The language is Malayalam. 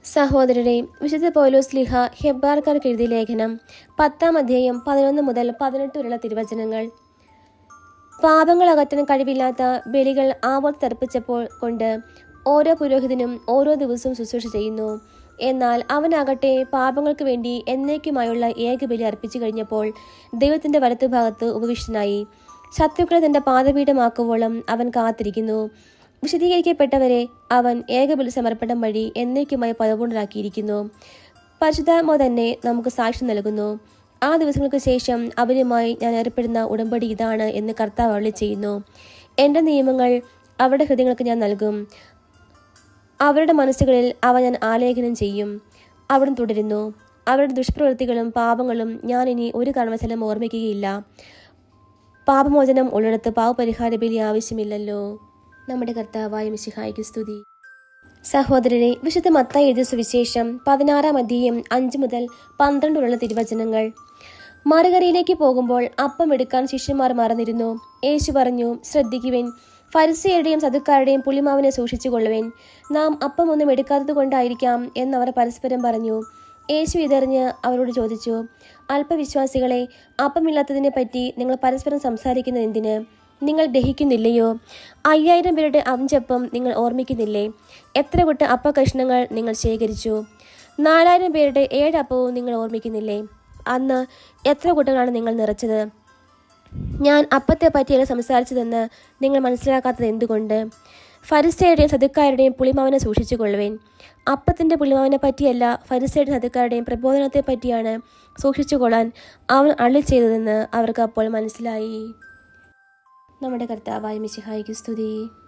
സഹോദരരെ വിശുദ്ധ പൗലോസ് ലിഹ ഹെബ്ബാർക്കാർക്ക് എഴുതിയ ലേഖനം പത്താം അധ്യായം പതിനൊന്ന് മുതൽ പതിനെട്ട് വരെയുള്ള തിരുവചനങ്ങൾ പാപങ്ങൾ അകറ്റാൻ കഴിവില്ലാത്ത ബലികൾ ആവർത്തി തർപ്പിച്ചപ്പോൾ കൊണ്ട് ഓരോ പുരോഹിതനും ഓരോ ദിവസവും ശുശ്രൂഷ ചെയ്യുന്നു എന്നാൽ അവനാകട്ടെ പാപങ്ങൾക്ക് വേണ്ടി എന്നേക്കുമായുള്ള ഏകബലി അർപ്പിച്ചു കഴിഞ്ഞപ്പോൾ ദൈവത്തിന്റെ വലത്തുഭാഗത്ത് ഉപവിഷ്ടനായി ശത്രുക്കളെ തന്റെ പാദപീഠമാക്കുവോളം അവൻ കാത്തിരിക്കുന്നു വിശദീകരിക്കപ്പെട്ടവരെ അവൻ ഏകബലി സമർപ്പണം വഴി എന്നേക്കുമായി പദപൂർണ്ണരാക്കിയിരിക്കുന്നു പരിശുദ്ധാത്മാവ് തന്നെ നമുക്ക് സാക്ഷ്യം നൽകുന്നു ആ ദിവസങ്ങൾക്ക് ശേഷം അവരുമായി ഞാൻ ഏർപ്പെടുന്ന ഉടമ്പടി ഇതാണ് എന്ന് കർത്താവ് അള്ളി ചെയ്യുന്നു എൻ്റെ നിയമങ്ങൾ അവരുടെ ഹൃദയങ്ങൾക്ക് ഞാൻ നൽകും അവരുടെ മനസ്സുകളിൽ അവ ഞാൻ ആലേഖനം ചെയ്യും അവിടുന്ന് തുടരുന്നു അവരുടെ ദുഷ്പ്രവൃത്തികളും പാപങ്ങളും ഞാൻ ഇനി ഒരു കാരണവശാലും ഓർമ്മിക്കുകയില്ല പാപമോചനം ഉള്ളിടത്ത് പാവപരിഹാര ബലി ആവശ്യമില്ലല്ലോ നമ്മുടെ കർത്താവായ മിശിഹായിക്ക് സ്തുതി സഹോദരരെ വിശുദ്ധ മത്തായി എഴുതിയ സുവിശേഷം പതിനാറാം അധ്യായം അഞ്ച് മുതൽ പന്ത്രണ്ട് വരെയുള്ള തിരുവചനങ്ങൾ മറുകരയിലേക്ക് പോകുമ്പോൾ അപ്പം എടുക്കാൻ ശിഷ്യന്മാർ മറന്നിരുന്നു യേശു പറഞ്ഞു ശ്രദ്ധിക്കുവിൻ ഫരിസയുടെയും സതുക്കാരുടെയും പുളിമാവിനെ സൂക്ഷിച്ചു കൊള്ളുവിൻ നാം അപ്പം ഒന്നും എടുക്കാത്തത് കൊണ്ടായിരിക്കാം എന്നവർ പരസ്പരം പറഞ്ഞു യേശു ഇതറിഞ്ഞ് അവരോട് ചോദിച്ചു അല്പവിശ്വാസികളെ അപ്പമില്ലാത്തതിനെ പറ്റി നിങ്ങൾ പരസ്പരം സംസാരിക്കുന്നത് എന്തിന് നിങ്ങൾ ഗ്രഹിക്കുന്നില്ലയോ അയ്യായിരം പേരുടെ അഞ്ചപ്പം നിങ്ങൾ ഓർമ്മിക്കുന്നില്ലേ എത്ര കൂട്ട അപ്പകഷ്ണങ്ങൾ നിങ്ങൾ ശേഖരിച്ചു നാലായിരം പേരുടെ ഏഴ് അപ്പവും നിങ്ങൾ ഓർമ്മിക്കുന്നില്ലേ അന്ന് എത്ര കൂട്ടങ്ങളാണ് നിങ്ങൾ നിറച്ചത് ഞാൻ അപ്പത്തെ പറ്റിയല്ല സംസാരിച്ചതെന്ന് നിങ്ങൾ മനസ്സിലാക്കാത്തത് എന്തുകൊണ്ട് ഫരിസയുടെയും സതുക്കാരുടെയും പുളിമാവിനെ സൂക്ഷിച്ചു കൊള്ളുവേൻ അപ്പത്തിൻ്റെ പുളിമാവിനെ പറ്റിയല്ല ഫരിസയുടെയും സതുക്കാരുടെയും പ്രബോധനത്തെ പറ്റിയാണ് സൂക്ഷിച്ചു കൊള്ളാൻ അവൻ അള്ളി ചെയ്തതെന്ന് അവർക്ക് അപ്പോൾ മനസ്സിലായി നമ്മുടെ കർത്താവായ മിശിഹായിക്ക് സ്തുതി